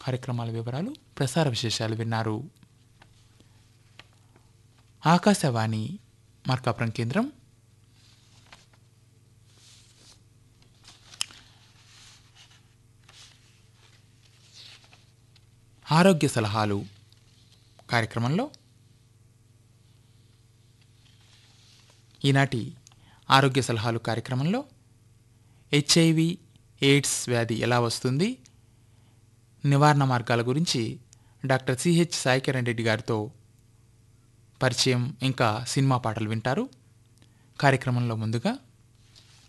కార్యక్రమాల వివరాలు ప్రసార విశేషాలు విన్నారు ఆకాశవాణి మార్కాపురం కేంద్రం ఆరోగ్య సలహాలు కార్యక్రమంలో ఈనాటి ఆరోగ్య సలహాలు కార్యక్రమంలో హెచ్ఐవి ఎయిడ్స్ వ్యాధి ఎలా వస్తుంది నివారణ మార్గాల గురించి డాక్టర్ సిహెచ్ సాయికిరణ్ రెడ్డి గారితో పరిచయం ఇంకా సినిమా పాటలు వింటారు కార్యక్రమంలో ముందుగా